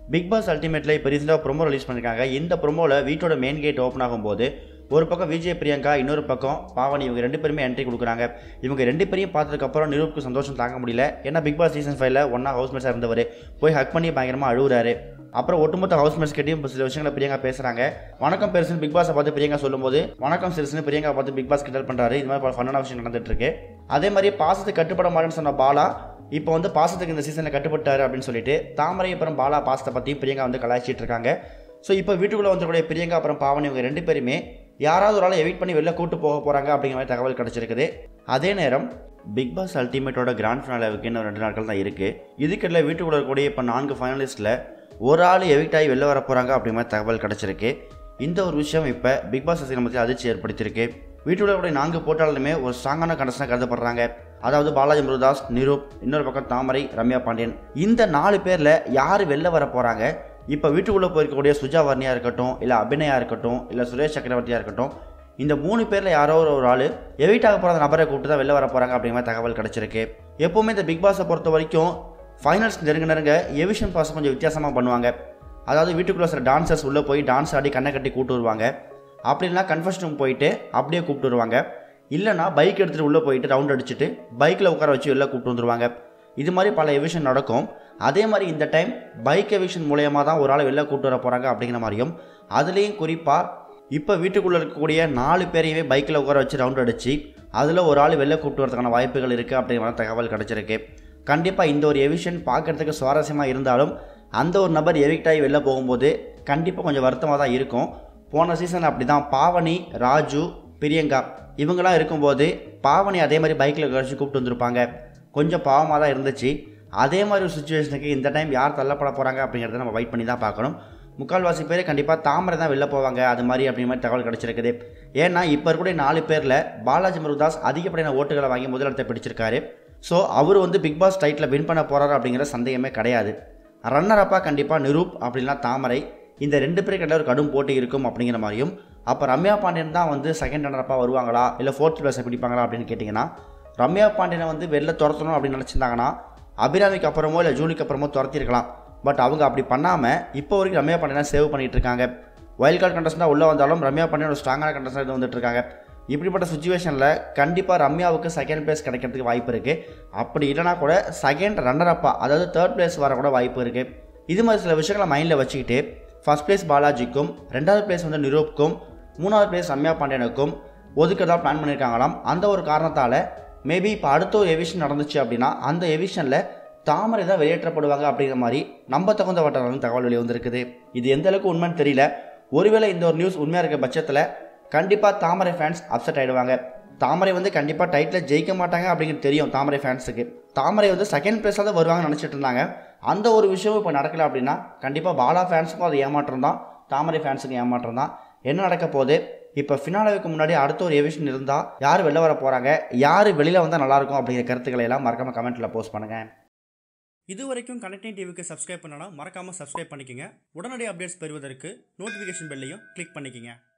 big pass அல்டிமேட்டில் இப்போ ரீசெண்டாக promo release பண்ணியிருக்காங்க இந்த ப்ரோமோவில் வீட்டோட மெயின் கேட் ஓப்பன் ஆகும்போது ஒரு பக்கம் விஜய் பிரியங்கா இன்னொரு பக்கம் பாவனி இவங்க ரெண்டு பேருமே என்ட்ரி கொடுக்குறாங்க இவங்க ரெண்டு பேரையும் பார்த்ததுக்கப்புறம் நிரூப்க்கு சந்தோஷம் தாங்க முடியல ஏன்னா பிக் பாஸ் சீசன் ஃபைவ்ல ஒன்றா ஹவுஸ்மேட்ஸாக இருந்தவர் போய் ஹக் பண்ணி பயங்கரமாக அழுகுறாரு அப்புறம் ஒட்டுமொத்த ஹவுஸ்மேட்ஸ் கிட்டையும் இப்போ சில விஷயங்களை பிரியங்கா பேசுகிறாங்க வணக்கம் பெருசுன்னு பிக் பாஸை பார்த்து பிரியங்கா சொல்லும்போது வணக்கம் சிறுசுன்னு பிரியங்கா பார்த்து பிக் பாஸ் கிண்டல் பண்ணுறாரு இது மாதிரி பல ஃபன்னான விஷயம் நடந்துட்டு இருக்கு அதே மாதிரி பாசத்துக்கு கட்டுப்பட மாட்டேன்னு சொன்ன பாலா இப்போ வந்து பாசத்துக்கு இந்த சீசனில் கட்டுப்பட்டாரு அப்படின்னு சொல்லிட்டு தாமரை அப்புறம் பாலா பாசத்தை பற்றியும் பிரியங்கா வந்து கலாய்ச்சிட்டு இருக்காங்க ஸோ இப்போ வீட்டுக்குள்ளே வந்துக்கூடிய பிரியங்கா அப்புறம் பாவனி இவங்க ரெண்டு பேருமே யாராவது ஒரு ஆளை எவிட் பண்ணி வெளில கூட்டு போக போகிறாங்க அப்படிங்கிற மாதிரி தகவல் கிடச்சிருக்குது அதே நேரம் பிக் பாஸ் அல்டிமேட்டோட கிராண்ட் ஃபினாலாவுக்கு இன்னும் ரெண்டு நாட்கள் தான் இருக்குது இதுக்கிட்ட வீட்டுக்குள்ள இருக்கக்கூடிய இப்போ நான்கு ஃபைனலிஸ்ட்டில் ஒரு ஆள் எவிட் ஆகி வெளில வர போகிறாங்க அப்படிங்கிற மாதிரி தகவல் கிடச்சிருக்கு இந்த ஒரு விஷயம் இப்போ பிக் பாஸ் ரசிகர்கள் மத்தியில் அதிர்ச்சி ஏற்படுத்தியிருக்கு வீட்டுக்குள்ள இருக்கக்கூடிய நான்கு போட்டாலுமே ஒரு ஸ்ட்ராங்கான கண்டஸ்டாக கருதப்படுறாங்க அதாவது பாலாஜி முருதாஸ் நிரூப் இன்னொரு பக்கம் தாமரை ரம்யா பாண்டியன் இந்த நாலு பேரில் யார் வெளில வர போகிறாங்க இப்போ வீட்டுக்குள்ளே போயிருக்கக்கூடிய சுஜா வர்ணியாக இருக்கட்டும் இல்லை அபிநயா இருக்கட்டும் இல்லை சுரேஷ் சக்கரவர்த்தியாக இருக்கட்டும் இந்த மூணு பேரில் யாரோ ஒரு ஒரு ஆள் எவிட் ஆக போகிற நபரை கூப்பிட்டு தான் வெளில வர போகிறாங்க அப்படிங்கிற மாதிரி தகவல் கிடச்சிருக்கு எப்போவுமே இந்த பிக் பாஸை பொறுத்த வரைக்கும் ஃபைனல்ஸ் நெருங்க நெருங்க எவிஷன் பாஸ் கொஞ்சம் வித்தியாசமாக பண்ணுவாங்க அதாவது வீட்டுக்குள்ளே சில டான்சர்ஸ் உள்ளே போய் டான்ஸ் ஆடி கண்ணை கட்டி கூப்பிட்டு வருவாங்க அப்படி இல்லைனா கன்ஃபர்ஷன் ரூம் போயிட்டு அப்படியே கூப்பிட்டு வருவாங்க இல்லைனா பைக் எடுத்துகிட்டு உள்ளே போயிட்டு ரவுண்ட் அடிச்சுட்டு பைக்கில் உட்கார வச்சு வெளில கூப்பிட்டு வந்துருவாங்க இது மாதிரி பல எவிஷன் நடக்கும் அதே மாதிரி இந்த டைம் பைக் எவிஷன் மூலயமா தான் ஒரு ஆளை வெளில கூப்பிட்டு வர போகிறாங்க அப்படிங்கிற மாதிரியும் அதுலேயும் குறிப்பாக இப்போ வீட்டுக்குள்ளே இருக்கக்கூடிய நாலு பேரையுமே பைக்கில் உட்கார வச்சு ரவுண்ட் அடிச்சு அதில் ஒரு ஆள் வெளில கூப்பிட்டு வரதுக்கான வாய்ப்புகள் இருக்குது அப்படிங்கிற மாதிரி தகவல் கிடச்சிருக்கு கண்டிப்பாக இந்த ஒரு எவிஷன் பார்க்குறதுக்கு சுவாரஸ்யமாக இருந்தாலும் அந்த ஒரு நபர் எவிக்ட் ஆகி வெளில போகும்போது கண்டிப்பாக கொஞ்சம் வருத்தமாக தான் இருக்கும் போன சீசன் அப்படி தான் பாவனி ராஜு பிரியங்கா இவங்கெல்லாம் இருக்கும்போது பாவனி அதே மாதிரி பைக்கில் கழிச்சு கூப்பிட்டு வந்திருப்பாங்க கொஞ்சம் பாவமாக தான் இருந்துச்சு அதே மாதிரி ஒரு சுச்சுவேஷனுக்கு இந்த டைம் யார் தள்ளப்பட போகிறாங்க அப்படிங்கிறத நம்ம வெயிட் பண்ணி தான் பார்க்கணும் முக்கால்வாசி பேர் கண்டிப்பாக தாமரை தான் வெளில போவாங்க அது மாதிரி அப்படிங்கிற மாதிரி தகவல் கிடச்சிருக்குது ஏன்னா இப்போ இருக்கக்கூடிய நாலு பேரில் பாலாஜி முருதாஸ் அதிகப்படியான ஓட்டுகளை வாங்கி முதலிடத்தை பிடிச்சிருக்காரு ஸோ அவர் வந்து பிக் பாஸ் டைட்டில் வின் பண்ண போகிறாரு அப்படிங்கிற சந்தேகமே கிடையாது ரன்னர் அப்பா கண்டிப்பாக நிரூப் அப்படின்னா தாமரை இந்த ரெண்டு பேருக்கு ஒரு கடும் போட்டி இருக்கும் அப்படிங்கிற மாதிரியும் அப்போ ரம்யா பாண்டியன் தான் வந்து செகண்ட் ரன்னரப்பாக வருவாங்களா இல்லை ஃபோர்த் பிளேஸை பிடிப்பாங்களா அப்படின்னு கேட்டிங்கன்னா ரம்யா பாண்டியனை வந்து வெளில துரத்தணும் அப்படின்னு நினச்சிருந்தாங்கன்னா அபிராமிக்கு அப்புறமோ இல்லை ஜூலிக்கு அப்புறமோ துரத்திருக்கலாம் பட் அவங்க அப்படி பண்ணாமல் இப்போ வரைக்கும் ரம்யா பாண்டியனை சேவ் பண்ணிகிட்டு இருக்காங்க வைல்ட் கார்டு கண்டஸ்டாக உள்ளே வந்தாலும் ரம்யா பாண்டியன் ஒரு ஸ்ட்ராங்கான கண்டஸ்டாக வந்துட்டு இருக்காங்க இப்படிப்பட்ட சுச்சுவேஷனில் கண்டிப்பாக ரம்யாவுக்கு செகண்ட் பிளேஸ் கிடைக்கிறதுக்கு வாய்ப்பு இருக்குது அப்படி இல்லைனா கூட செகண்ட் ரன்னர் அப்பா அதாவது தேர்ட் பிளேஸ் வர கூட வாய்ப்பு இருக்குது இது மாதிரி சில விஷயங்களை மைண்டில் வச்சுக்கிட்டு ஃபஸ்ட் பிளேஸ் பாலாஜிக்கும் ரெண்டாவது பிளேஸ் வந்து நிரூப்க்கும் மூணாவது பிளேஸ் ரம்யா பாண்டியனுக்கும் ஒதுக்கதான் பிளான் பண்ணியிருக்காங்களாம் அந்த ஒரு காரணத்தால் மேபி இப்போ அடுத்த ஒரு எவிஷன் நடந்துச்சு அப்படின்னா அந்த எவிஷனில் தாமரை தான் வெளியேற்றப்படுவாங்க அப்படிங்கிற மாதிரி நம்ப தகுந்த வட்டாரம் தகவல் வெளியே வந்திருக்குது இது எந்த அளவுக்கு உண்மைன்னு தெரியல ஒருவேளை இந்த ஒரு நியூஸ் உண்மையாக இருக்க பட்சத்தில் கண்டிப்பாக தாமரை ஃபேன்ஸ் அப்செட் ஆகிடுவாங்க தாமரை வந்து கண்டிப்பாக டைட்டில் ஜெயிக்க மாட்டாங்க அப்படிங்கிறது தெரியும் தாமரை ஃபேன்ஸுக்கு தாமரை வந்து செகண்ட் பிளேஸில் தான் வருவாங்கன்னு நினச்சிட்டு இருந்தாங்க அந்த ஒரு விஷயம் இப்போ நடக்கல அப்படின்னா கண்டிப்பாக பாலா ஃபேன்ஸுக்கும் அது ஏமாற்றம் தான் தாமரை ஃபேன்ஸுக்கும் ஏமாற்றம் தான் என்ன நடக்க போகுது இப்போ ஃபினாலவுக்கு முன்னாடி அடுத்த ஒரு எவிஷன் இருந்தால் யார் வெளில வர போகிறாங்க யார் வெளியில் வந்தால் நல்லாயிருக்கும் அப்படிங்கிற கருத்துக்களை எல்லாம் மறக்காமல் கமெண்ட்டில் போஸ்ட் பண்ணுங்கள் இது வரைக்கும் கனெக்டிங் டிவிக்கு சப்ஸ்கிரைப் பண்ணனா மறக்காமல் சப்ஸ்கிரைப் பண்ணிக்கங்க உடனடி அப்டேட்ஸ் பெறுவதற்கு நோட்டிஃபிகேஷன் பெல்லையும் கிளிக் பண்ணிக்கங்க